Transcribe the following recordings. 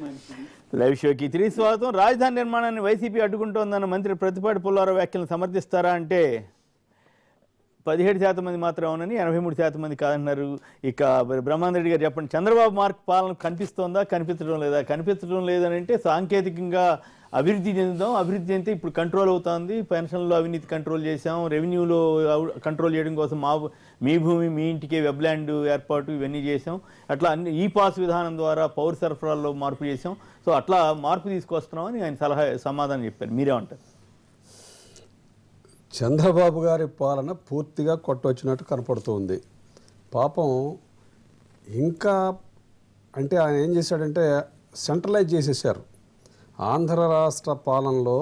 Live షోకి తిరిగి స్వాగతం రాజధాని నిర్మాణాన్ని వైసీపీ అడ్డుకుంటోందన్న మంత్రి ప్రతిపాటి పుల్లారావు వ్యాఖ్యలను సమర్థిస్తారా అంటే పదిహేడు శాతం మంది మాత్రం అవునని ఎనభై మూడు శాతం మంది కాదంటున్నారు ఇక బ్రహ్మానంద రెడ్డి గారు చెప్పండి చంద్రబాబు మార్క్ పాలన కనిపిస్తోందా కనిపించడం లేదా కనిపించడం లేదని అంటే సాంకేతికంగా అభివృద్ధి చెందుతాం అభివృద్ధి చెందితే ఇప్పుడు కంట్రోల్ అవుతోంది పెన్షన్లో అవినీతి కంట్రోల్ చేశాం రెవెన్యూలో అవ్- కంట్రోల్ చేయడం కోసం మా మీ భూమి మీ ఇంటికే వెబ్ల్యాండ్ ఏర్పాటు ఇవన్నీ చేశాం అట్లా అన్ని ఈ పాస్ విధానం ద్వారా పౌర సరఫరాల్లో మార్పు చేశాం సో అట్లా మార్పు తీసుకొస్తున్నామని ఆయన సలహా సమాధానం చెప్పారు మీరేమంటారు చంద్రబాబు గారి పాలన పూర్తిగా కొట్టొచ్చినట్టు కనపడుతుంది పాపం ఇంకా అంటే ఆయన ఏం చేశాడంటే సెంట్రలైజ్ చేసేసారు ఆంధ్ర రాష్ట్ర పాలనలో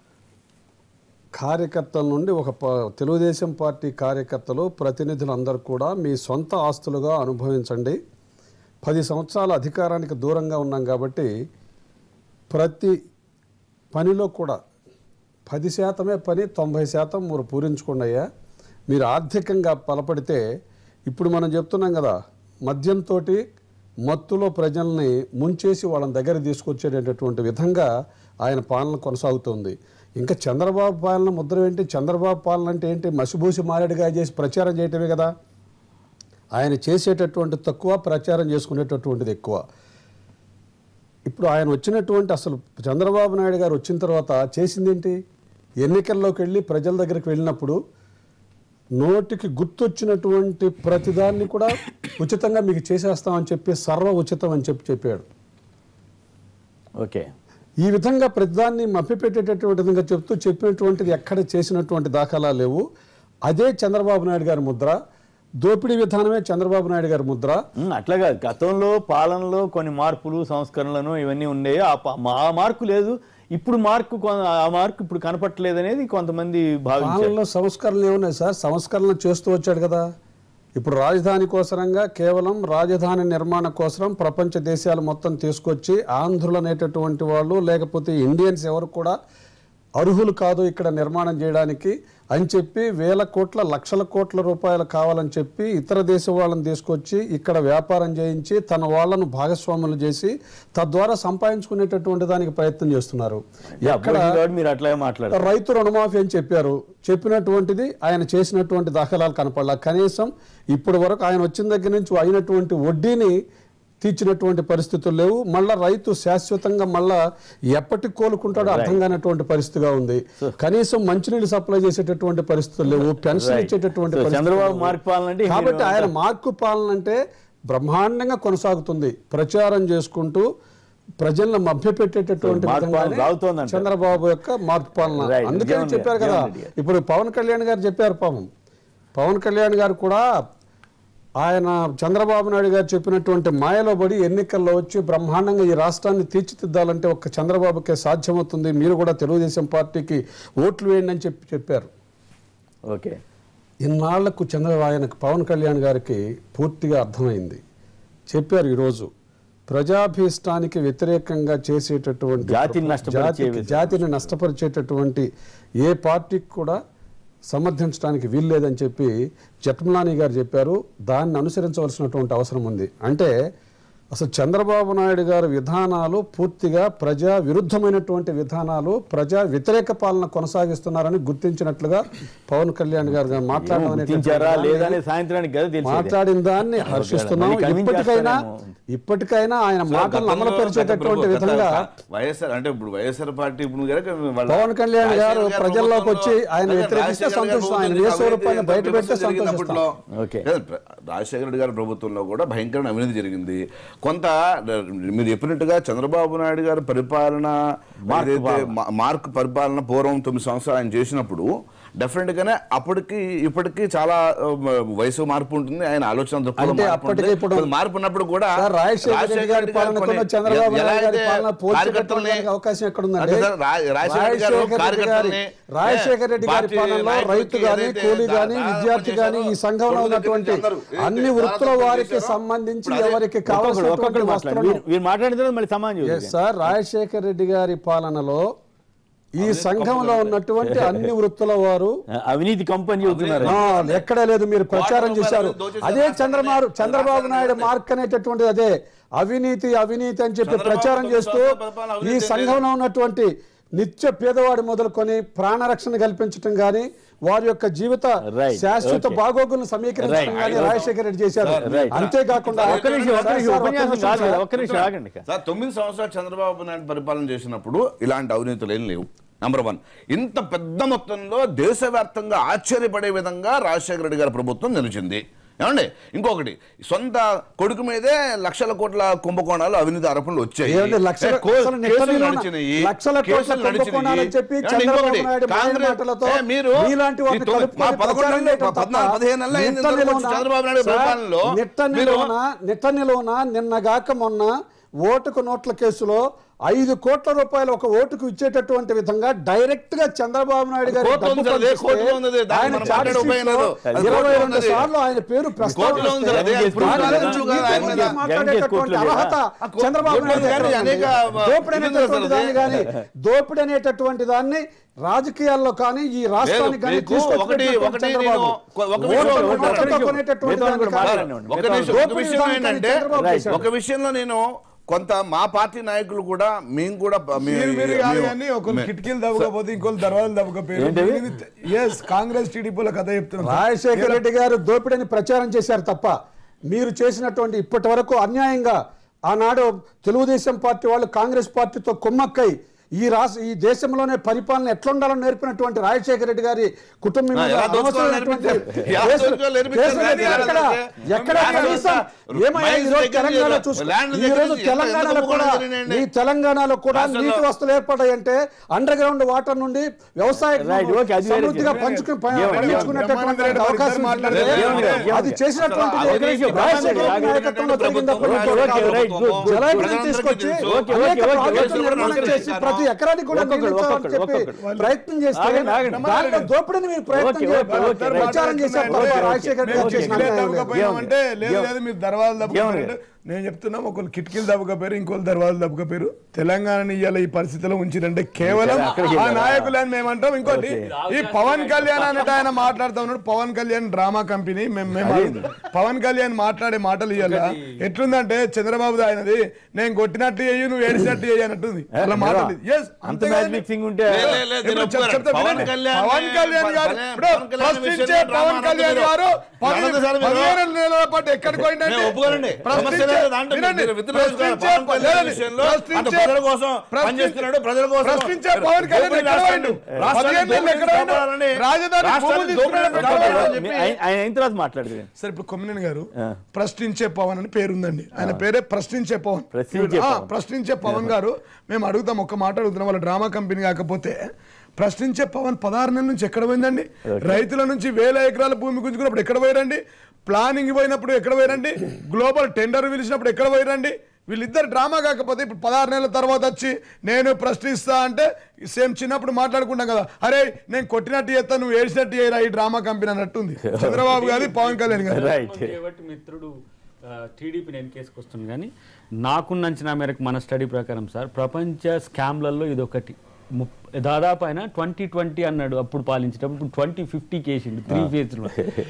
కార్యకర్తల నుండి ఒక ప- తెలుగుదేశం పార్టీ కార్యకర్తలు ప్రతినిధులు అందరూ కూడా మీ సొంత ఆస్తులుగా అనుభవించండి పది సంవత్సరాల అధికారానికి దూరంగా ఉన్నాం కాబట్టి ప్రతి పనిలో కూడా పది శాతమే పని తొంభై శాతం మీరు పూరించుకోండి అయ్యా మీరు ఆర్థికంగా బలపడితే ఇప్పుడు మనం చెప్తున్నాం కదా మద్యంతో మత్తులో ప్రజల్ని ముంచేసి వాళ్ళని దగ్గర తీసుకొచ్చేటటువంటి విధంగా ఆయన పాలన కొనసాగుతుంది ఇంకా చంద్రబాబు పాలన ముద్ర ఏంటి చంద్రబాబు పాలన అంటే ఏంటి మసిబూసి మారేడుగా చేసి ప్రచారం చేయటమే కదా ఆయన చేసేటటువంటి తక్కువ ప్రచారం చేసుకునేటటువంటిది ఎక్కువ ఇప్పుడు ఆయన వచ్చినటువంటి అసలు చంద్రబాబు నాయుడు గారు వచ్చిన తర్వాత చేసిందేంటి ఎన్నికల్లోకి వెళ్ళి ప్రజల దగ్గరికి వెళ్ళినప్పుడు నోటికి గుర్తొచ్చినటువంటి ప్రతిదాన్ని కూడా ఉచితంగా మీకు చేసేస్తామని చెప్పి సర్వ ఉచితం అని చెప్పి చెప్పాడు ఓకే ఈ విధంగా ప్రతిదాన్ని మభ్యపెట్టేటటువంటి విధంగా చెప్తూ చెప్పినటువంటిది ఎక్కడ చేసినటువంటి దాఖలా లేవు అదే చంద్రబాబు నాయుడు గారి ముద్ర దోపిడీ విధానమే చంద్రబాబు నాయుడు గారి ముద్ర ఉమ్, అట్లా కాదు గతంలో పాలనలో కొన్ని మార్పులు సంస్కరణలను ఇవన్నీ ఉండేవి ఆ ప- ఆ మార్కు లేదు ఇప్పుడు మార్కు కొ- ఆ మార్కు ఇప్పుడు కనపట్లేదు అనేది కొంతమంది భావించారు పాలనలో సంస్కరణలు ఏమున్నాయి సార్ సంస్కరణలు చేస్తూ వచ్చాడు కదా ఇప్పుడు రాజధాని కోసరంగా కేవలం రాజధాని నిర్మాణ కోసం ప్రపంచ దేశాలు మొత్తం తీసుకొచ్చి ఆంధ్రులు అనేటటువంటి వాళ్ళు లేకపోతే ఇండియన్స్ ఎవరు కూడా అర్హులు కాదు ఇక్కడ నిర్మాణం చేయడానికి అని చెప్పి వేల కోట్ల లక్షల కోట్ల రూపాయలు కావాలని చెప్పి ఇతర దేశం వాళ్ళని తీసుకొచ్చి ఇక్కడ వ్యాపారం చేయించి తన వాళ్ళను భాగస్వాములు చేసి తద్వారా సంపాదించుకునేటటువంటి దానికి ప్రయత్నం చేస్తున్నారు ఎక్కడ అప్పుడు కాబట్టి మీరు అట్లాగే మాట్లాడారు రైతు రుణమాఫీ అని చెప్పారు చెప్పినటువంటిది ఆయన చేసినటువంటి దాఖలాలు కనపడలా కనీసం ఇప్పటి వరకు ఆయన వచ్చిన దగ్గర నుంచి అయినటువంటి వడ్డీని తీర్చినటువంటి పరిస్థితులు లేవు మళ్ళా రైతు శాశ్వతంగా మళ్ళా ఎప్పటికి కోలుకుంటాడో అర్థం కానటువంటి పరిస్థితిగా ఉంది కనీసం మంచినీళ్ళు సప్లై చేసేటటువంటి పరిస్థితులు లేవు పెన్షన్ Right. ఇచ్చేటటువంటి So, పరిస్థితులు చంద్రబాబు లేవు. మార్పు పాలన అంటే కాబట్టి మీరు ఆయన మార్కు పాలన అంటే బ్రహ్మాండంగా కొనసాగుతుంది ప్రచారం చేసుకుంటూ ప్రజలను మభ్యపెట్టేటటువంటి మార్పు పాలన విధంగానే సాగుతోందంట. చంద్రబాబు యొక్క మార్పు పాలన Right. అందుకని జగన్ చెప్పారు కదా జగన్ రెడ్డి గారు. ఇప్పుడు పవన్ కళ్యాణ్ గారు చెప్పారు పాపం పవన్ కళ్యాణ్ గారు కూడా ఆయన చంద్రబాబు నాయుడు గారు చెప్పినటువంటి మాయలో పడి ఎన్నికల్లో వచ్చి బ్రహ్మాండంగా ఈ రాష్ట్రాన్ని తీర్చిదిద్దాలంటే ఒక్క చంద్రబాబుకే సాధ్యమవుతుంది మీరు కూడా తెలుగుదేశం పార్టీకి ఓట్లు వేయండి అని చెప్పి చెప్పారు ఓకే ఇన్నాళ్లకు చంద్రబాబు ఆయనకు పవన్ కళ్యాణ్ గారికి పూర్తిగా అర్థమైంది చెప్పారు ఈరోజు ప్రజాభీష్టానికి వ్యతిరేకంగా చేసేటటువంటి జాతిని నష్టపరిచే జాతికి- విధంగా. జాతిని నష్టపరిచేటటువంటి ఏ పార్టీకి కూడా సమర్థించడానికి వీల్లేదని చెప్పి జట్మలాని గారు చెప్పారు దాన్ని అనుసరించవలసినటువంటి అవసరం ఉంది అంటే అసలు చంద్రబాబు నాయుడు గారి విధానాలు పూర్తిగా ప్రజా విరుద్ధమైనటువంటి విధానాలు ప్రజా వ్యతిరేక పాలన కొనసాగిస్తున్నారని గుర్తించినట్లుగా పవన్ కళ్యాణ్ గారు మాట్లాడడం గుర్తించారా అనేటటువంటి లేదా దాన్ని- అనేది సాయంత్రానికి కదా తెలిసేది మాట్లాడిన దాన్ని హర్షిస్తున్నాం మళ్ళీ కమింగ్ ఇప్పటికైనా చేస్తారేమో. ఇప్పటికైనా ఆయన మాటలను గతంలో అమలుపరిచేటటువంటి గత విధంగా వైఎస్ఆర్ అంటే ఇప్పుడు వైఎస్ఆర్ పార్టీ ఇప్పుడు గనక వాళ్ళ పవన్ కళ్యాణ్ గారు రాజశేఖర్ ప్రజల్లోకి ప్రభుత్వంలో- వచ్చి ఆయన అదే వ్యతిరేకిస్తే రాజశేఖర్ గారి సంతోషం. ఆయన ప్రభుత్వంలో నియోజకవర్గాన్ని అవినీతి బయట పెడితే జరిగింది సంతోషిస్తాం. అప్పట్లో. ఓకే. కదా, ప్ర- రాజశేఖర రెడ్డి గారి ప్రభుత్వంలో కూడా భయంకరమైన అవినీతి జరిగింది కొంత మీరు చెప్పినట్టుగా చంద్రబాబు నాయుడు గారి పరిపాలన ఏదైతే మా- మార్క్ పరిపాలన పూర్వం తొమ్మిది సంవత్సరాలు ఆయన చేసినప్పుడు డెఫినెట్ గానే అప్పటికి ఇప్పటికి చాలా ఆ, వయసు మార్పు ఉంటుంది ఆయన ఆలోచన దృక్పథం అంటే మార్పు అప్పటికి ఉంటుంది. ఇప్పుడు- కొంత మార్పు ఉన్నప్పుడు కూడా సార్, రాజశేఖర రెడ్డి గారి రెడ్డి పాలనకున్న కొన్ని- చంద్రబాబు ఎలా నాయుడు గారి అయితే పాలన పోల్చేటటువంటి కార్యకర్తల్ని- అవకాశం ఎక్కడుందండి? అంటే సార్, రా- రాజశేఖర రెడ్డి గారు రాజశేఖర రెడ్డి గారి కార్యకర్తల్ని, రాజశేఖర రెడ్డి గారి పార్టీ పాలనలో నాయకులకి రైతు గాని ఏదైతే కూలీ గాని దా- విద్యార్థి గాని ఈ చేశారో, సంఘంలో రెండు ఉన్నటువంటి దగ్గర నుంచి అందరూ అన్ని ఏదైతే వృత్తుల దాదాపు వారికి చేశారో, సంబంధించి ఇప్పుడు అదే- ఎవరికి ఒక్కొక్కరు కావాల్సినటువంటి ఒక్కొక్కరు మాట్లాడండి వస్త్రాలు మీరు- మీరు మాట్లాడిన తర్వాత మళ్ళీ సమాధానం ఎస్ చూద్దాం. సార్ రాజశేఖర రెడ్డి గారి పాలనలో ఈ సంఘంలో ఉన్నటువంటి అన్ని వృత్తుల వారు అవినీతి కంపెనీ చెబుతున్నారు ఆ, ఎక్కడా లేదు మీరు ప్రచారం కోట్ల చేశారు రూపాయలు దోచేశారు అదే రాష్ట్రాన్ని. చంద్రబాబు చంద్రబాబు నాయుడు రాష్ట్రాన్ని మార్క్ అనేటటువంటిది అదే అవినీతి అవినీతి అని చెప్పి చంద్రబాబు ప్రచారం తొమ్మిది చేస్తూ సంవత్సరాల పరిపాలన ఈ అవినీతి సంఘంలో ఉన్నటువంటి నిత్య పేదవాడు మొదలుకొని ప్రాణరక్షణ కల్పించడం కానీ వారి యొక్క జీవిత Right. శాశ్వత Okay. బాగోగులను సమీకరించడం Right. కానీ రాజశేఖర రెడ్డి చేశారు Right. అంతేకాకుండా ఒక్క నిమిషం ఒక్క నిమిషం సార్, ఒక్క ఉపన్యాసం నిమిషం కాదు కదా, సార్. ఒక్క నిమిషం ఆగండి ఇక. సార్ తొమ్మిది సంవత్సరాలు చంద్రబాబు నాయుడు పరిపాలన చేసినప్పుడు ఇలాంటి అవినీతులు ఏం లేవు నంబర్ వన్ ఇంత పెద్ద మొత్తంలో దేశవ్యాప్తంగా ఆశ్చర్యపడే విధంగా రాజశేఖర రెడ్డి గారి ప్రభుత్వం నిలిచింది ఏమండి ఇంకొకటి సొంత కొడుకు మీదే లక్షల కోట్ల కుంభకోణాలు అవినీతి ఆరోపణలు వచ్చాయి ఏమండి, లక్షల- ఏ, కో- అసలు కేసులు నిట్టనిలోన నడిచినాయి. లక్షల కోట్ల కేసులు నడిచినాయి. కుంభకోణాలని చెప్పి ఏమండి, చంద్రబాబు ఇంకొకటి, నాయుడు మాయ కాంగ్రెస్- మాటలతో ఏ, మీరు మీలాంటి వారిని ఈ తొమ్మిది- కలుపుకొని మా పదకొండు ప్రచారం నెలలు, చేయడం తప్ప పద్నాలుగు పదిహేను నెలలు అయింది ఇంతవరకు నిట్టనిలోన- చంద్రబాబు నాయుడు సార్, పరిపాలనలో నిట్టనిలోన నిట్టనిలోన నిన్నగాక మొన్న ఓటుకు నోట్ల కేసులో ఐదు కోట్ల రూపాయలు ఒక ఓటుకు ఇచ్చేటటువంటి విధంగా డైరెక్ట్ గా చంద్రబాబు నాయుడు గారి కోర్టులో డబ్బు ఉంది సార్, అదే పంపిస్తే కోర్టులో ఉంది అదే. దాన్ని ఆయన మనం ఛార్జ్ మాట్లాడే ఉపయోగం షీట్లో లేదు. అది ఇరవై కోర్టులో రెండు ఉంది. సార్లు ఆయన పేరు కోర్టులో ఉంది సార్, అదే. ప్రస్తావన కోర్టులో దాని ఉంది. గురించి ఆయన గురించి మీద- మాట్లాడేటటువంటి కోర్టులో అర్హత ఆ కో- చంద్రబాబు కోర్టులో నాయుడు కానీ దగ్గర అనేక ఉంది. దోపిడీ ఇది ఉంది అనేటటువంటి సార్, దాన్ని కానీ దోపిడీ అనేటటువంటి దాన్ని రాజకీయాల్లో కానీ ఈ రాష్ట్రానికి కానీ మీకు ఒకటి- ఒకటి నేను ఒక విషయం ఓట్ల ఒకటి నోట్లతో నిమిషం. కొనేటటువంటి మిగతా దాన్ని కూడా కాదు. మాట్లాడండి. ఒక నిమిషం ఒక దోపిడీ విషయం విధానాన్ని ఏంటంటే చంద్రబాబు Right. చేశాడు. ఒక విషయంలో నేను కొంత మా పార్టీ నాయకులు కూడా మేము కూడా మీ- మీరు మీరు కాదు మేము- కానీ ఒకరు మే- కిటికీలు దవ్వకపోతే ఇంకోళ్ళు దర్వాజలు దవ్వకపోయారు ఏంటిది? ఎస్ కాంగ్రెస్ టీడీపీల కథ చెప్తున్నాం రాజశేఖర రెడ్డి గారు దోపిడీని ప్రచారం చేశారు తప్ప మీరు చేసినటువంటి ఇప్పటి వరకు అన్యాయంగా ఆనాడు తెలుగుదేశం పార్టీ వాళ్ళు కాంగ్రెస్ పార్టీతో కుమ్మక్కై ఈ రాష్ట్ర ఈ దేశంలోనే పరిపాలన ఎట్లా ఉండాలని నేర్పినటువంటి రాజశేఖర రెడ్డి గారి కుటుంబం ఆ, మీద ఎలా దోచుకోవాలో అనవసరమైనటువంటి నేర్పించారు. ఎలా కేసులు- దోచుకోవాలో నేర్పించారు. కేసులు దాన్ని ఎక్కడ ఎలా ఎక్కడ ల్యాండ్ కనీసం దగ్గర ఏమయ్యా ఈ రోజు దగ్గర తెలంగాణ నుంచి చూసుకో ల్యాండ్ ఈ దగ్గర రోజు నుంచి ఎంత- తెలంగాణలో ఎంత కూడా కుంభకోణాలు జరిగినాయండి? ఈ తెలంగాణలో కూడా రాష్ట్రంలో- నీటి వస్తువులు ఏర్పడ్డాయంటే అండర్ గ్రౌండ్ వాటర్ నుండి వ్యవసాయ Right, okay, అది వేరే సమృద్ధిగా విషయం. పంచుకుని ఏమన్నా, పండించుకునేటటువంటి ఏమన్నా, అవకాశం మాట్లాడితే ఉంటుంది. ఏమన్నా, ఏమన్నా. అది చేసినటువంటి అసలు ఇది అవినీతి రాజశేఖర రెడ్డి ప్రభుత్వం నాయకత్వంలో జరిగినప్పుడు ప్రభుత్వం ఇంకోటి కాదు. right, good, good. జలాలను ప్రజలందరికీ తీసుకొచ్చి తెలుసు. ఓకే, అనేక ఓకే, ఓకే, ప్రాజెక్టులు ఓకే, నిర్మాణం ఓకే, చేసి ఓకే. ప్రతి ఎకరానికి కూడా ఒక్కొక్కరు, నీళ్ళు ఇచ్చామని ఒక్కొక్కరు, చెప్పి ఒక్కొక్కరు. ప్రయత్నం చేస్తే ఆగండి, ఆగండి. దాంట్లో దోపిడీని మీరు ప్రయత్నం ఓకే, చేయ- ఓకే, ఓకే, రైట్. ప్రచారం చేశారు తప్ప ఓకే, ఓకే. రాజశేఖర రెడ్డి మేము గారు చేసిన కిటికీలే అన్యాయం లేదు. దవ్వకపోయామంటే లేదు ఏం- లేదు మీరు దర్వాజలు దవ్వకపోయారు ఏమన్నా? నేను చెప్తున్నాం ఒకళ్ళు కిటికీలు దవ్వకపోయారు ఇంకోళ్ళు దర్వాజలు దవ్వకపోయారు తెలంగాణని ఇవాళ ఈ పరిస్థితిలో ఉంచిరంటే కేవలం అక్కడికి ఆ వెళ్ళారా? నాయకులని మేమంటాం ఇంకోటి ఈ పవన్ కళ్యాణ్ అన్నట్టు ఆయన మాట్లాడుతా ఉన్నాడు పవన్ కళ్యాణ్ డ్రామా కంపెనీ మేము మేము పవన్ కళ్యాణ్ మాట్లాడే మాటలు ఇవాళ ఎట్లుందంటే చంద్రబాబు ఆయనది నేను కొట్టినట్టు చెయ్యి నువ్వు ఏడిచినట్టు చెయ్యి అన్నట్టుంది అలా మాట్లాడలేదు Yes, అంత అంతే మ్యాచ్ కదండి. మిక్సింగ్ ఉంటే లే, లే, లే, ఇప్పుడు నేను చెప్- ఒప్పుకోను. చెప్తా పవన్ వినండి. కళ్యాణ్ పవన్ కళ్యాణ్ గారు పవన్ ఇప్పుడు కళ్యాణ్ ప్రశ్నించే విషయంలో పవన్ డ్రామా కళ్యాణ్ ఆడొద్దు గారు పది- అనొద్దు సార్ మీరు. పదిహేను నెలల పాటు ఎక్కడికి పోయిందంటే నేను ఒప్పుకోనండి. సమస్య ప్రశ్నించే- లేదు దాంట్లో. వినండి. మీరు విత్డ్రా చేసుకోవాలి. ప్రశ్నించే పవన్ కళ్యాణ్ లేదండి. విషయంలో అంత ప్రశ్నించే- ప్రజల కోసం ప్రశ్నించే- పనిచేస్తున్నాడు, ప్రజల కోసం ప్రశ్నించే పవన్ కళ్యాణ్ దోపిడీ ఎక్కడ రాష్ట్రాన్ని- పోయిండు? రాష్ట్రాన్ని పదిహేను నెలలు ఎక్కడ పోయిండు? కాపాడాలని, రాజధాని రాష్ట్రాన్ని భూములు దోపిడీ తీసుకుని కాపాడాలని కాపాడాలని చెప్పి ఆయన ఆయన అయిన తర్వాత మాట్లాడదు సరే ఇప్పుడు కొమ్మినేని గారు ప్రశ్నించే పవన్ అని పేరుందండి ఆయన పేరే ప్రశ్నించే పవన్ ప్రశ్నించే ఆ, పవన్. ప్రశ్నించే పవన్ గారు మేము అడుగుతాం ఒక్క మాట అడుగుతున్నాం వాళ్ళ డ్రామా కంపెనీ కాకపోతే ప్రశ్నించే పవన్ పదహారు నెలల నుంచి ఎక్కడ పోయిందండి రైతుల నుంచి వేల ఎకరాల భూమి గుంజుకున్నప్పుడు ఎక్కడ పోయిరండి ప్లానింగ్ పోయినప్పుడు ఎక్కడ పోయిరండి గ్లోబల్ టెండర్ పిలిచినప్పుడు ఎక్కడ పోయిరండి వీళ్ళిద్దరు డ్రామా కాకపోతే ఇప్పుడు పదహారు నెలల తర్వాత వచ్చి నేను ప్రశ్నిస్తా అంటే సేమ్ చిన్నప్పుడు మాట్లాడుకుంటాం కదా అరే నేను కొట్టినట్టు చేస్తా నువ్వు ఏడిచినట్టు చేయరా ఈ డ్రామా కంపెనీ అన్నట్టుంది చంద్రబాబు గారి పవన్ కళ్యాణ్ గారు రైట్ కాబట్టి మిత్రుడు టీడీపీ నేను కేసుకొస్తుంది కానీ నాకున్న అంచనా మేరకు మన స్టడీ ప్రకారం సార్ ప్రపంచ స్కామ్లలో ఇది ఒకటి ముప్- దాదాపు ఆయన ట్వంటీ ట్వంటీ అన్నాడు అప్పుడు పాలించేటప్పుడు ట్వంటీ ఫిఫ్టీ కేసిండు త్రీ ఫేజ్లో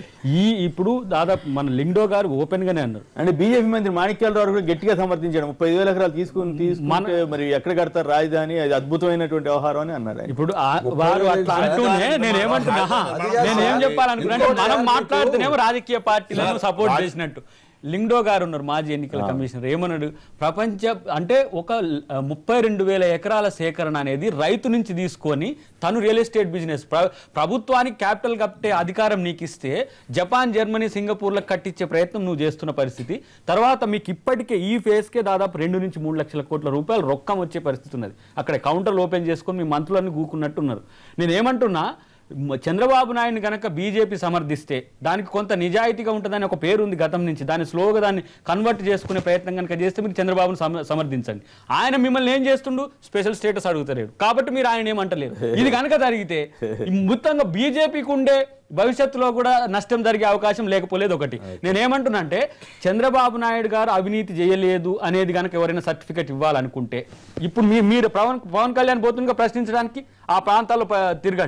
ఈ ఇప్పుడు దాదాపు మన లిండో గారు ఓపెన్ గానే అన్నారు అంటే బీజేపీ మంత్రి మాణిక్యాలరావు కూడా గట్టిగా సమర్థించాడు ముప్పై ఐదు వేల ఎకరాలు తీసుకుని తీసుకుంటే మరి ఎక్కడ కడతారు రాజధాని అది అద్భుతమైనటువంటి వ్యవహారం అని అన్నారు ఆయన. ఇప్పుడు ఆ- వారు అట్లా అంటూనే నేను ఏమంటున్నా నేను ఏం చెప్పాలనుకున్నా అంటే మనం మాట్లాడుతూనేమో రాజకీయ పార్టీలను సపోర్ట్ చేసినట్టు లింగ్డో గారు ఉన్నారు మాజీ ఎన్నికల కమిషనర్ ఏమన్నాడు ప్రపంచ అంటే ఒక ఆ, ముప్పై రెండు వేల ఎకరాల సేకరణ అనేది రైతు నుంచి తీసుకొని తను రియల్ ఎస్టేట్ బిజినెస్ ప్ర- ప్రభుత్వానికి క్యాపిటల్ కట్టే అధికారం నీకు ఇస్తే జపాన్ జర్మనీ సింగపూర్లకు కట్టించే ప్రయత్నం నువ్వు చేస్తున్న పరిస్థితి తర్వాత మీకు ఇప్పటికే ఈ ఫేజ్కే దాదాపు రెండు నుంచి మూడు లక్షల కోట్ల రూపాయలు రొక్కం వచ్చే పరిస్థితి ఉన్నది అక్కడ కౌంటర్లు ఓపెన్ చేసుకొని మీ మంత్రులన్నీ గూకున్నట్టున్నారు నేను ఏమంటున్నా మ- చంద్రబాబు నాయుడు గనక బీజేపీ సమర్థిస్తే దానికి కొంత నిజాయితీగా ఉంటుందని ఒక పేరు ఉంది గతం నుంచి దాన్ని స్లోగా దాన్ని కన్వర్ట్ చేసుకునే ప్రయత్నం కనుక చేస్తే మీరు చంద్రబాబును సమ- సమర్థించండి ఆయన మిమ్మల్ని ఏం చేస్తుండు స్పెషల్ స్టేటస్ అడుగుతలేడు కాబట్టి మీరు ఆయన ఏమంటలేరు ఇది కనుక జరిగితే ఈ మొత్తంగా బీజేపీకి ఉండే భవిష్యత్తులో కూడా నష్టం జరిగే అవకాశం లేకపోలేదు ఒకటి నేనేమంటున్నా అంటే చంద్రబాబు నాయుడు గారు అవినీతి చేయలేదు అనేది కనుక ఎవరైనా సర్టిఫికెట్ ఇవ్వాలనుకుంటే ఇప్పుడు మీ మీరు పవన్ పవన్ కళ్యాణ్ పోతుండగా ప్రశ్నించడానికి ఆ ప్రాంతాల్లో ప- తిరగండి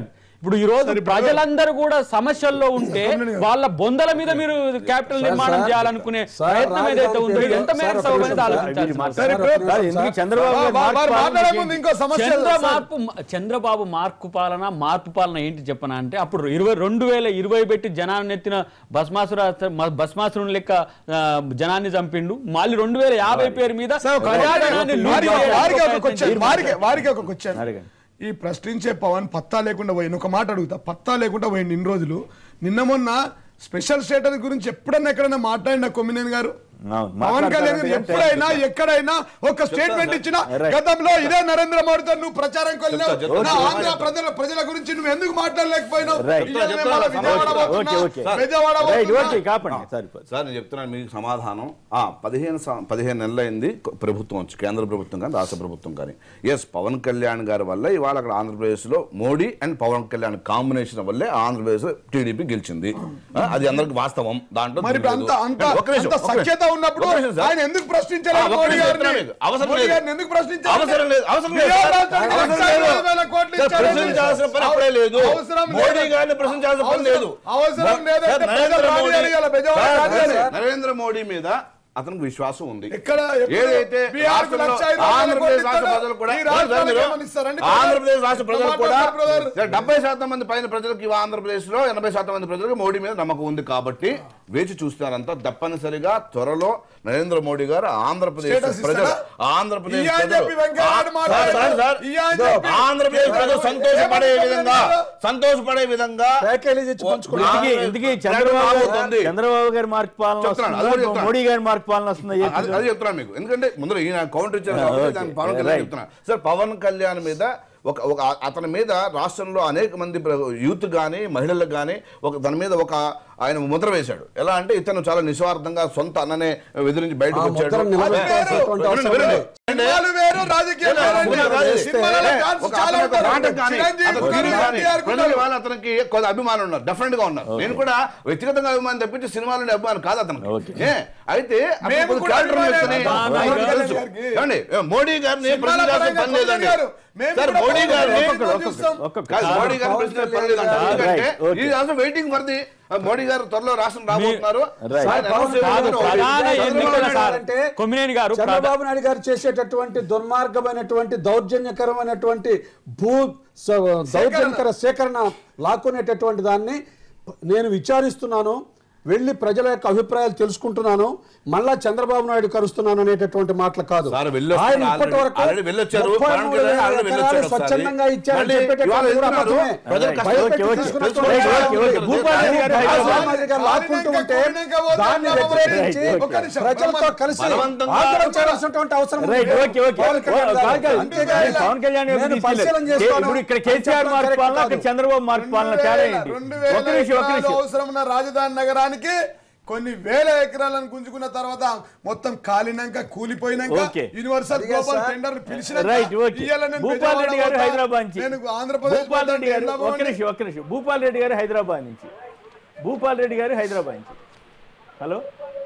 ఇప్పుడు ఈ రోజు ప్రజలందరూ కూడా సమస్యల్లో ఉంటే వాళ్ళ బొందల మీద మీరు క్యాపిటల్ సార్, నిర్మాణం సార్, చేయాలనుకునే సార్, ప్రయత్నం ఏదైతే ఉందో ఇది ఎంత మేరకు సార్, సౌకర్యం సార్, ఆలోచించాల్సిన వీరు అవసరం మాట్లాడారు. సార్, కాదు, ఎందుకు చంద్రబాబు గారు వా- వా- మార్పు మాట్లాడే పాలనకి ముందు ఇంకో సమస్య చంద్రబాబు చంద్రబాబు మార్పు పాలన మార్పు పాలన ఏంటి చెప్పనా అంటే అప్పుడు ఇరవై రెండు వేల ఇరవై పెట్టి జనాన్ని ఎత్తిన భస్మాసుర భస్మాసురుని లెక్క ఆ, జనాన్ని చంపిండు మళ్ళీ రెండు వేల యాభై పేరు మీద ప్రజాధనాన్ని లూటీ వారికి చేయడానికి వారికి ఒక ప్రయత్నం క్వశ్చన్ చేశారు. వారికి వారికి ఒక క్వశ్చన్ అడగండి. ఈ ప్రశ్నించే పవన్ పత్తా లేకుండా పోయింది ఒక మాట అడుగుతా పత్తా లేకుండా పోయింది ఇన్ని రోజులు నిన్న మొన్న స్పెషల్ స్టేటస్ గురించి ఎప్పుడన్నా ఎక్కడైనా మాట్లాడిన కొమ్మినేని గారు అవును, పవన్ కళ్యాణ్ గారు మాట్లాడతారంటే ఎప్పుడైనా ఎక్కడైనా ఒక స్టేట్మెంట్ ఇచ్చిన Right. గతంలో ఇదే నరేంద్ర మోడీతో నువ్వు ప్రచారం వెళ్ళినావు చెప్తా, చెప్తా, నా చెప్తా. ఆంధ్ర ప్రజల ప్రజల గురించి నువ్వు ఎందుకు మాట్లాడలేకపోయినావు Right. ఇవాళ నేను మళ్ళా విజయవాడ ఓకే పోతున్నా, ఓకే విజయవాడ రైట్ పోతున్నా. ఓకే కాపండి సరిపోదు సార్ నేను చెప్తున్నాను మీకు సమాధానం ఆ పదిహేను సం- పదిహేను నెలలు అయింది కొ- ప్రభుత్వం వచ్చి కేంద్ర ప్రభుత్వం కానీ రాష్ట్ర ప్రభుత్వం కానీ ఎస్ పవన్ కళ్యాణ్ గారి వల్ల ఇవాళ అక్కడ ఆంధ్రప్రదేశ్లో మోడీ అండ్ పవన్ కళ్యాణ్ కాంబినేషన్ వల్లే ఆంధ్రప్రదేశ్ టీడీపీ గెలిచింది ఆ, అది అందరికి వాస్తవం దాంట్లో మరి ఇప్పుడు అంత అంత ఒక్క నిమిషం, అంత ఒక్క నిమిషం. సఖ్యత ఉన్నప్పుడు ఒక్క నిమిషం సార్. ఆయన ఎందుకు ప్రశ్నించలేదు ఆ, ఒక్క మోడీ నిమిషం గారిని చెప్తున్నా మీకు. అవసరం మోడీ లేదు. గారిని ఎందుకు ప్రశ్నించారు అవసరం లేదు అవసరం లేదు బిహార్ సార్. రాష్ట్రానికి అవసరం లక్ష లేదు. ఇరవై వేల కోట్లు సార్, ఇచ్చారు. ప్రశ్నించాల్సిన పని అప్పుడే లేదు అవసరం లేదు. మోడీ గారిని ప్రశ్నించాల్సిన పని లేదు అవసరం లేదంటే సార్, ప్రజలు నరేంద్ర రాని మోడీ అడగాలి, బెజవాడ సార్, రాని అడగాలి. నరేంద్ర మోడీ మీద అతనికి విశ్వాసం ఉంది ఎక్కడ ఎప్పుడు ఏదైతే బీహార్కు రాష్ట్రంలో లక్ష ఇరవై వేల ఆంధ్రప్రదేశ్ కోట్లు రాష్ట్ర ఇస్తారో, ప్రజలు కూడా ఈ రాష్ట్రానికి మీరు ఏమని ఇస్తారండి బ్రదర్? ఆంధ్రప్రదేశ్ రాష్ట్ర ప్రజలు ఎట్లా కూడా మాట్లాడతారు బ్రదర్? డెబ్బై శాతం మంది పైన ప్రజలకు ఇవాళ ఆంధ్రప్రదేశ్ లో ఎనభై శాతం మంది ప్రజలకు మోడీ మీద నమ్మకం ఉంది కాబట్టి వేచి చూస్తున్నారంతా తప్పనిసరిగా త్వరలో నరేంద్ర మోడీ గారు ఆంధ్రప్రదేశ్ Status ప్రజలు ఇస్తారా? ఆంధ్రప్రదేశ్ ఇయ్య అని ప్రజలు చెప్పి వెంకయ్య నాయుడు ఆ- మాట్లాడారు. సార్, సార్, ఇయ్య అని చెప్పి. ఆంధ్రప్రదేశ్ ప్రజలు సంతోషపడే ఏమని విధంగా చెప్పారు? సంతోషపడే విధంగా ప్యాకేజీలు ఇచ్చి పంచుకున్నారు. ఇందుకే ఇందుకే చంద్రబాబు గారు రాబోతోంది. చంద్రబాబు గారి మార్క్ పాలన చెప్తున్నాను, అది వస్తుందా కూడా చెప్తున్నాను. మోడీ గారి మార్క్ పాలన వస్తుందా అది ఏపీలో? అది చెప్తున్నాను మీకు ఎందుకంటే ముందర ఈయన కౌంటర్ ఇచ్చారు కాబట్టి ఓకే. దాన్ని పవన్ కళ్యాణ్ రైట్. చెప్తున్నా సార్ పవన్ కళ్యాణ్ మీద ఒక ఒక అతని మీద రాష్ట్రంలో అనేక మంది ప్ర- యూత్ కానీ మహిళలకు కానీ ఒక దాని మీద ఒక ఆయన ముద్ర వేశాడు ఎలా అంటే ఇతను చాలా నిస్వార్థంగా సొంత అన్ననే ఎదిరించి బయటకు ఆ వచ్చాడు ముద్రను నిలబెట్టుకోవాల్సినటువంటి వినండి, అవసరం వినండి. ఉంది. సినిమాలు వేరు రాజకీయాలు లేదు, వేరండి. సినిమాలు కాదు. సినిమాలలో డాన్స్ ఒక చాలా అతను ఒక ఉంటారు. నాటకం కానీ, చిరంజీవి అతను ఉన్నారు, హీరో కానీ, ఎన్టీఆర్ ప్రజలు ఉన్నారు. ఇవాళ అతనికి కొంత అభిమానులు ఉన్నారు డెఫినెట్ గా ఉన్నారు నేను కూడా వ్యక్తిగతంగా అభిమానం తప్పించి సినిమాలో అభిమానం కాదు అతనికి ఓకే. ఏ, అయితే అతను మేము కొంచెం కూడా character అభిమానులే. వ్యక్తిని అభిమానులే. మనకు పవన్ తెలుసు. కళ్యాణ్ గారికి. ఏమండి? ఏ, మోడీ గారిని సినిమాల ప్రశ్నించాల్సిన పరంగా పని లేదండి గారు, మేము సార్ కూడా మోడీ పవన్ గారిని కళ్యాణ్ ఒక్కొక్కరు, గారిని చూస్తాం. ఒక్కొక్కరు. కాదు, మోడీ గారిని పవన్ ప్రశ్నించే పని కళ్యాణ్ లేదండి గారు. ఎందుకంటే రైట్, ఓకే. ఈ also waiting for the Modi గారు త్వరలో రాష్ట్రం రాబోతున్నారు రైట్. ఆయన పవన్ announce కాదు, చేయడం ప్రధాన చంద్రబాబు ఎన్నికల నాయుడు సార్ అంటే కొమ్మినేని గారు ప్రధా- చంద్రబాబు నాయుడు గారు చేసేటటువంటి దుర్మార్గమైనటువంటి దౌర్జన్యకరమైనటువంటి భూ స- దౌర్జన్యకర సేకరణ లాక్కునేటటువంటి దాన్ని నేను విచారిస్తున్నాను వెళ్ళి ప్రజల యొక్క అభిప్రాయాలు తెలుసుకుంటున్నాను మళ్ళా చంద్రబాబు నాయుడు కరుస్తున్నాను అనేటటువంటి మాటలు కాదు సార్, వెళ్ళొస్తారు. ఆయన ఇప్పటి ఆల్రెడీ- వరకు ఆల్రెడీ వెళ్ళొచ్చారు. ముప్పై పవన్ మూడు కళ్యాణ్ వేల ఆల్రెడీ ఎకరాలు వెళ్ళొచ్చారు ఒకసారి. స్వచ్ఛందంగా ఇచ్చారని మళ్ళీ చెప్పేటటువంటి ఇవాళ కూడా వెళ్తున్నారు. అబద్ధమే. ప్రజలు కష్టం- భయపెట్టి ఓకే, ఓకే. తీసుకున్నటువంటి ఓకే, ఓకే, ఓకే. వాళ్ళు భూపాల్ రెడ్డి గారు రాజశేఖర హైదరాబాద్ రెడ్డి గారు లాక్కుంటూ ఉంటే దాన్ని వ్యతిరేకించి రైట్, ఒక్క నిమిషం. ప్రజలతో కలిసి బలవంతంగా- ఆందోళన చేయాల్సినటువంటి అవసరం ఉంది. Right okay okay Pawan Kalyan గారు. కాదు, కాదు. అంతేగాని మీరు పవన్ కళ్యాణ్ వైపు నేను తీసుకెళ్ళారు. పరిశీలన చేస్తాను. ఇప్పుడు ఇక్కడ కేసీఆర్ మార్క్ కరెక్ట్ పాలన అక్కడ కాదు. చంద్రబాబు మార్క్ పాలన తేడా ఏంటి రెండు ఒక వేల నిమిషం ఒక ఎకరాలు నిమిషం అవసరం ఉన్న రాజధాని నగరానికి కొన్ని వేల ఎకరాలను గుంజుకున్న తర్వాత మొత్తం కాలినాక కూలిపోయినాక ఓకే. యూనివర్సల్ అదిగా global sir. Tender right okay Bhupal Reddy గారు హైదరాబాద్ నుంచి నేను ఆంధ్రప్రదేశ్ భూపాల్ రెడ్డి గారు పోతే ఒక్క నిమిషం ఒక్క నిమిషం భూపాల్ రెడ్డి గారు హైదరాబాద్ నుంచి భూపాల్ రెడ్డి గారు హైదరాబాద్ నుంచి హలో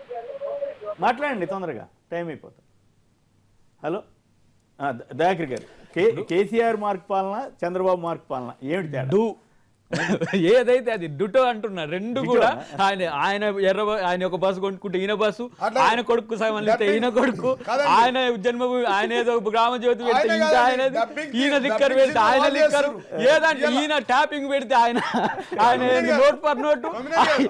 మాట్లాడండి తొందరగా టైం అయిపోతుంది హలో ఆ, ద- దయాకర్ గారు కే కేసీఆర్ మార్క్ పాలన చంద్రబాబు మార్క్ పాలన ఏమిటి తేడా డు ఏదైతే అది డుటో అంటున్నారు రెండు కూడా ఆయన ఆయన ఎర్ర బ- ఆయన ఒక బస్సు కొనుక్కుంటే ఈయన బస్సు అట్లా ఆయన కొడుకు సంబంధిస్తే డబ్బింగ్ ఈయన కొడుకు కాదండి. ఆయన జన్మభూమి ఆయన ఏదో గ్రామ జ్యోతి పెడితే ఆయన ఇంకా కాదండి, ఆయనది డబ్బింగ్ ఈయన కి- దిక్కరు డబ్బింగ్ పెడితే ఆయన సినిమా దిక్కరు చేస్తారు. ఏదంటే ఇలా- ఈయన ట్యాపింగ్ పెడితే ఆయన ఆయన కొమ్మినేని గారు. నోట్ పర్ నోటు కొమ్మినేని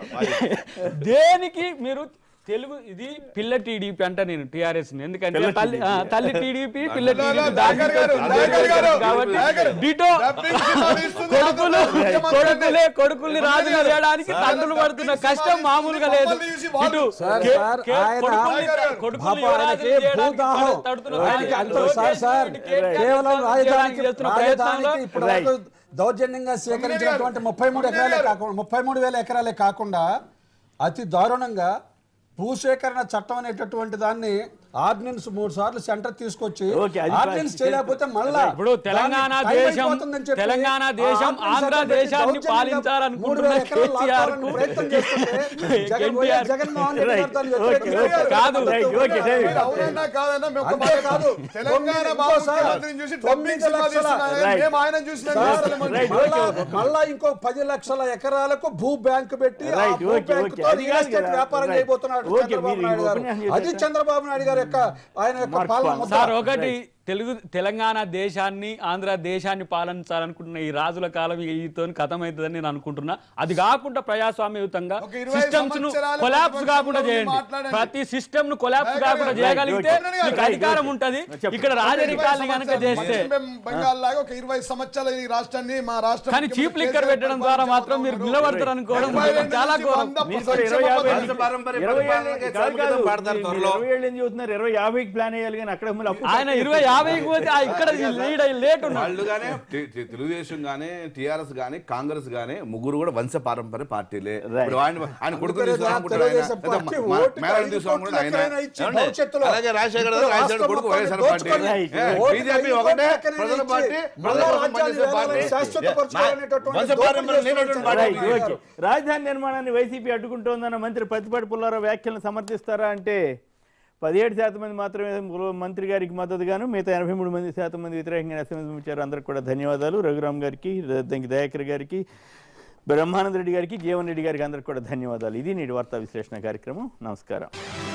దేనికి మీరు తెలుగు ఇది పిల్ల టీడీపీ అంట నేను టిఆర్ఎస్ ఎందుకంటే తల్లి ఆ, తల్లి టీడీపీ పిల్ల లో, లో, టీడీపీ దయాకర్ గారు, దయాకర్ గారు, కాబట్టి దయాకర్. డిటో డబ్బింగ్ సినిమాలు ఇస్తుంది కొడుకులు ముఖ్యమంత్రి కొడుకులే కొడుకుల్ని రాజుగా చేయడానికి సార్, తండ్రులు పడుతున్న డబ్బింగ్ కష్టం సినిమాలు మామూలుగా ఇస్తుంది, లేదు మమ్మల్ని చూసి వాళ్ళు- ఇటు సార్, కే- సార్, కే- ఆయన- కొడుకుల్ని- కొడుకుల్ని పాప యువరాజులు ఆయనకి చేయడానికి భూదాహం. తడుతున్న ఆయనకి ప్రయత్నాలు, అంత సార్ సార్ లోకేష్ రెడ్డి కేవలం కేటీఆర్ రాజధానికి చేస్తున్న ప్రయత్నాల్లో రాజధానికి ఇప్పుడు వరకు దౌర్జన్యంగా సేకరించినటువంటి ముప్పై మూడు ఎకరాలే కాకుండా ముప్పై మూడు వేల ఎకరాలే కాకుండా అతి దారుణంగా భూసేకరణ చట్టం అనేటటువంటి దాన్ని ఆర్డినెన్స్ మూడు సార్లు సెంటర్ తీసుకొచ్చి ఓకే, అది ఆర్డినెన్స్ కాదు. చేయలేకపోతే మళ్ళా ఇప్పుడు తెలంగాణ దాన్ని టైం దేశం అయిపోతుందని చెప్పి తెలంగాణ ఆ దేశం ఆర్డినెన్స్ ఆంధ్ర సెంటర్ పెట్టి దేశాన్ని దౌర్జన్యంగా పాలించాలనుకుంటున్న మూడు వేల ఎకరాలు కేసీఆర్ లాక్కోవాలని ప్రయత్నం చేస్తుంటే జగన్ ఎన్టీఆర్ వైఎస్ జగన్మోహన్ రెడ్డి గారు దాన్ని ఓకే, ఓకే. వ్యతిరేకించారు. కాదు. Right, okay, David. మీరు అవునన్నా కాదన్నా మేము ఒక అంతే మాట కాదు. తెలంగాణ తొమ్మిది బాబు ఇంకోసారి ముఖ్యమంత్రిని చూసి తొమ్మిది డబ్బింగ్ సినిమా లక్షల- తీస్తున్నారని రైట్. మేము ఆయన చూసిన రైట్, మళ్ళా ఓకే. మళ్ళా ఇంకో పది లక్షల ఎకరాలకు భూ బ్యాంక్ పెట్టి ఆ రైట్, భూ ఓకే, బ్యాంకుతో ఓకే. అది రియల్ కాదు ఎస్టేట్ కదా. వ్యాపారం రైట్. చేయబోతున్నాడు ఓకే, చంద్రబాబు మీరు నాయుడు గారు ఉపన్యాసం అది చేశాక- చంద్రబాబు నాయుడు గారి యొక్క ఆయన యొక్క మార్క్ పాలన పాలన. ముద్ర. సార్ ఒకటి తెలుగు తెలంగాణ దేశాన్ని ఆంధ్ర దేశాన్ని పాలించాలనుకుంటున్న ఈ రాజుల కాలం ఈతో అవుతుందని నేను అనుకుంటున్నా అది కాకుండా ప్రజాస్వామ్యయుతంగా ఒక ఇరవై సిస్టమ్స్ ను సంవత్సరాలు కొలాప్స్ ప్రతిపక్షంలో కాకుండా ఉండి చేయండి మాట్లాడండి. ప్రతి సిస్టమ్ ను కొలాప్స్ రైట్, కాకుండా రైట్, చేయగలిగితే రైట్, మీకు రైట్, అధికారం రైట్. ఉంటది చెప్పండి. ఇక్కడ రాజరికాల్ని కనుక చేస్తే బెంగాల్ లాగా ఒక ఇరవై సంవత్సరాలు ఈ రాష్ట్రాన్ని మా రాష్ట్రం కానీ చీప్ లిక్కర్ పెట్టడం ద్వారా మాత్రం మీరు నిలబడతారు అనుకోవడం చాలా ఘోరం మీరు కూడా ఇరవై యాభై వంశ పారంపర్య ఇరవై ఏళ్ళు- పరిపాలనకే కాదు, కాదు. సంగీతం పాడతారు మీరు త్వరలో. ఇరవై ఏళ్ళు ఏం చెబుతున్నారు ఇరవై యాభైకి ప్లాన్ వేయాలి కానీ అక్కడ మళ్ళీ అప్పు ఆయన ఇరవై యాభైకి పోతే ఆ ఇక్కడ లీడ్ అయ్యి లేట్ ఉన్నాడు వాళ్ళు గానే టి- టి- తెలుగుదేశం గానీ టిఆర్ఎస్ గానీ కాంగ్రెస్ గానీ ముగ్గురు కూడా వంశ పారంపర్య పార్టీలే ఇప్పుడు ఆయన ఆయన కొడుకు అందుకనే తీసుకోవాలనుకుంటాడు ఆయన. తెలుగుదేశం అయితే పార్టీ మ- ఓటుకి మేనల్ని ఐదు తీసుకోవాలనుకుంటాడు ఆయన. కోట్ల ఎకరైనా ఇచ్చి ఏమండి? భవిష్యత్తులో అలాగే రాజశేఖర్ ఇప్పుడు రాజశేఖర్ రాష్ట్రం కొడుకు మొత్తాన్ని వైఎస్ఆర్ పార్టీ దోచుకొని ఏ, ఓటు బీజేపీ ఐదు ఒకటే కోట్ల ఎకరైనా ప్రజల ఇచ్చి పార్టీ మళ్ళా ప్రజల కోసం రాజ్యాన్ని పనిచేసే పార్టీ వేలాలని శాశ్వతపరచుకోవాలనేటటువంటి వంశ దోపిడీ పారంపర్యం లేనటువంటి చేస్తున్న పార్టీ రైట్, ఓకే. రాజధాని నిర్మాణాన్ని వైసీపీ అడ్డుకుంటోందన్న మంత్రి ప్రతిపాటి పుల్లారావు వ్యాఖ్యలను సమర్థిస్తారా అంటే పదిహేడు శాతం మంది మాత్రమే మంత్రి గారికి మద్దతుగాను మిగతా ఎనభై మూడు మంది శాతం మంది వ్యతిరేకంగా అసెంబ్లీ అందరికి కూడా ధన్యవాదాలు రఘురామ్ గారికి దంకి దయాకర్ గారికి బ్రహ్మానంద రెడ్డి గారికి జీవన్ రెడ్డి గారికి అందరికి కూడా ధన్యవాదాలు ఇది నేటి వార్తా విశ్లేషణ కార్యక్రమం నమస్కారం